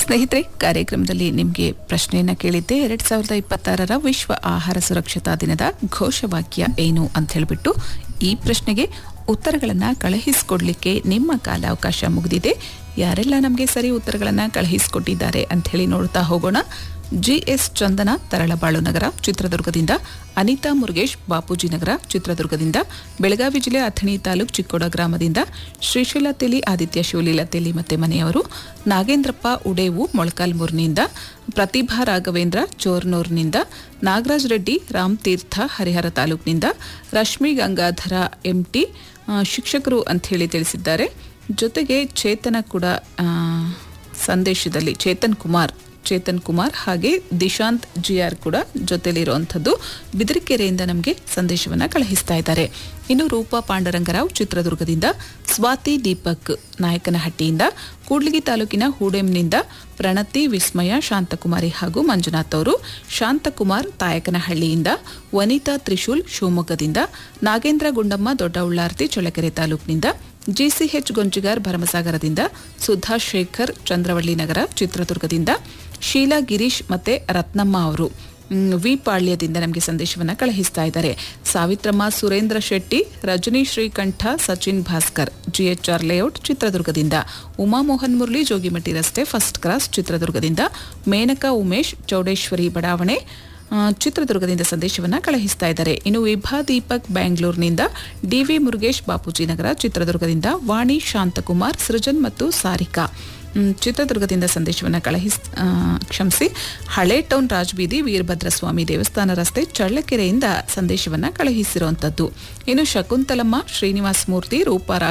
ಸ್ನೇಹಿತರೆ ಕಾರ್ಯಕ್ರಮದಲ್ಲಿ ನಿಮಗೆ ಪ್ರಶ್ನೆಯನ್ನ ಕೇಳಿದ್ದೆ ಎರಡ್ ಸಾವಿರದ ಇಪ್ಪತ್ತಾರರ ವಿಶ್ವ ಆಹಾರ ಸುರಕ್ಷತಾ ದಿನದ ಘೋಷವಾಕ್ಯ ಏನು ಅಂತ ಹೇಳ್ಬಿಟ್ಟು ಈ ಪ್ರಶ್ನೆಗೆ ಉತ್ತರಗಳನ್ನ ಕಳುಹಿಸಿಕೊಡ್ಲಿಕ್ಕೆ ನಿಮ್ಮ ಕಾಲಾವಕಾಶ ಮುಗಿದಿದೆ ಯಾರೆಲ್ಲ ನಮಗೆ ಸರಿ ಉತ್ತರಗಳನ್ನ ಕಳುಹಿಸಿಕೊಟ್ಟಿದ್ದಾರೆ ಅಂತ ಹೇಳಿ ನೋಡ್ತಾ ಹೋಗೋಣ ಜಿ ಎಸ್ ಚಂದನ ತರಳಬಾಳು ನಗರ ಚಿತ್ರದುರ್ಗದಿಂದ ಅನಿತಾ ಮುರುಗೇಶ್ ಬಾಪೂಜಿ ನಗರ ಚಿತ್ರದುರ್ಗದಿಂದ ಬೆಳಗಾವಿ ಜಿಲ್ಲೆ ಅಥಣಿ ತಾಲೂಕು ಚಿಕ್ಕೋಡ ಗ್ರಾಮದಿಂದ ಶ್ರೀಶೈಲ ತೆಲಿ ಆದಿತ್ಯ ಶಿವಲೀಲ ತೆಲಿ ಮತ್ತೆ ಮನೆಯವರು ನಾಗೇಂದ್ರಪ್ಪ ಉಡೇವು ಮೊಳಕಾಲ್ಮೂರಿನಿಂದ ಪ್ರತಿಭಾ ರಾಘವೇಂದ್ರ ಚೋರ್ನೂರ್ನಿಂದ ನಾಗರಾಜ್ ರೆಡ್ಡಿ ರಾಮ್ ತೀರ್ಥ ಹರಿಹರ ತಾಲೂಕಿನಿಂದ ರಶ್ಮಿ ಗಂಗಾಧರ ಎಂಟಿ ಆ, ಶಿಕ್ಷಕರು ಅಂತ ಹೇಳಿ ತಿಳಿಸಿದ್ದಾರೆ ಜೊತೆಗೆ ಚೇತನ ಕೂಡ ಆ, ಸಂದೇಶದಲ್ಲಿ ಚೇತನ್ ಕುಮಾರ್ ಚೇತನ್ ಕುಮಾರ್ ಹಾಗೆ ದಿಶಾಂತ್ ಜಿ ಆರ್ ಕೂಡ ಜೊತೆಲಿರುವಂಥದ್ದು ಬಿದಿರಿಕೆರೆಯಿಂದ ನಮಗೆ ಸಂದೇಶವನ್ನ ಕಳುಹಿಸ್ತಾ ಇದ್ದಾರೆ ಇನ್ನು ರೂಪಾ ಪಾಂಡರಂಗರಾವ್ ಚಿತ್ರದುರ್ಗದಿಂದ ಸ್ವಾತಿ ದೀಪಕ್ ನಾಯಕನಹಟ್ಟಿಯಿಂದ ಕೂಡ್ಲಿಗಿ ತಾಲೂಕಿನ ಹೂಡೆಂನಿಂದ ಪ್ರಣತಿ ವಿಸ್ಮಯ ಶಾಂತಕುಮಾರಿ ಹಾಗೂ ಮಂಜುನಾಥ್ ಅವರು ಶಾಂತಕುಮಾರ್ ತಾಯಕನಹಳ್ಳಿಯಿಂದ ವನಿತಾ ತ್ರಿಶೂಲ್ ಶಿವಮೊಗ್ಗದಿಂದ ನಾಗೇಂದ್ರ ಗುಂಡಮ್ಮ ದೊಡ್ಡ ಉಳ್ಳಾರ್ತಿ ಚಳ್ಳಕೆರೆ ತಾಲೂಕಿನಿಂದ ಜಿಸಿಎಚ್ ಗೊಂಚಿಗಾರ್ ಭರಮಸಾಗರದಿಂದ ಸುಧಾ ಶೇಖರ್ ಚಂದ್ರವಳ್ಳಿ ನಗರ ಚಿತ್ರದುರ್ಗದಿಂದ ಶೀಲಾ ಗಿರೀಶ್ ಮತ್ತೆ ರತ್ನಮ್ಮ ಅವರು ಮ್, ವಿ ಪಾಳ್ಯದಿಂದ ನಮಗೆ ಸಂದೇಶವನ್ನ ಕಳುಹಿಸ್ತಾ ಇದ್ದಾರೆ ಸಾವಿತ್ರಮ್ಮ ಸುರೇಂದ್ರ ಶೆಟ್ಟಿ ರಜನಿ ಶ್ರೀಕಂಠ ಸಚಿನ್ ಭಾಸ್ಕರ್ ಜಿಎಚ್ಆರ್ ಲೇಔಟ್ ಚಿತ್ರದುರ್ಗದಿಂದ ಉಮಾ ಮೋಹನ್ ಮುರಳಿ ಜೋಗಿಮಟ್ಟಿ ರಸ್ತೆ ಫಸ್ಟ್ ಕ್ರಾಸ್ ಚಿತ್ರದುರ್ಗದಿಂದ ಮೇನಕಾ ಉಮೇಶ್ ಚೌಡೇಶ್ವರಿ ಬಡಾವಣೆ ಆ, ಚಿತ್ರದುರ್ಗದಿಂದ ಸಂದೇಶವನ್ನ ಕಳುಹಿಸ್ತಾ ಇದ್ದಾರೆ ಇನ್ನು ವಿಭಾ ದೀಪಕ್ ಬ್ಯಾಂಗ್ಳೂರ್ನಿಂದ ಡಿವಿ ಮುರುಗೇಶ್ ಬಾಪೂಜಿ ನಗರ ಚಿತ್ರದುರ್ಗದಿಂದ ವಾಣಿ ಶಾಂತಕುಮಾರ್ ಸೃಜನ್ ಮತ್ತು ಸಾರಿಕಾ ಮ್, ಚಿತ್ರದುರ್ಗದಿಂದ ಸಂದೇಶವನ್ನ ಕಳುಹಿಸ್ ಆ, ಕ್ಷಮಿಸಿ ಹಳೆ ಟೌನ್ ರಾಜಬೀದಿ ವೀರಭದ್ರಸ್ವಾಮಿ ದೇವಸ್ಥಾನ ರಸ್ತೆ ಚಳ್ಳಕೆರೆಯಿಂದ ಸಂದೇಶವನ್ನ ಕಳುಹಿಸಿರುವಂತದ್ದು ಇನ್ನು ಶಕುಂತಲಮ್ಮ ಶ್ರೀನಿವಾಸ್ ಮೂರ್ತಿ ರೂಪಾ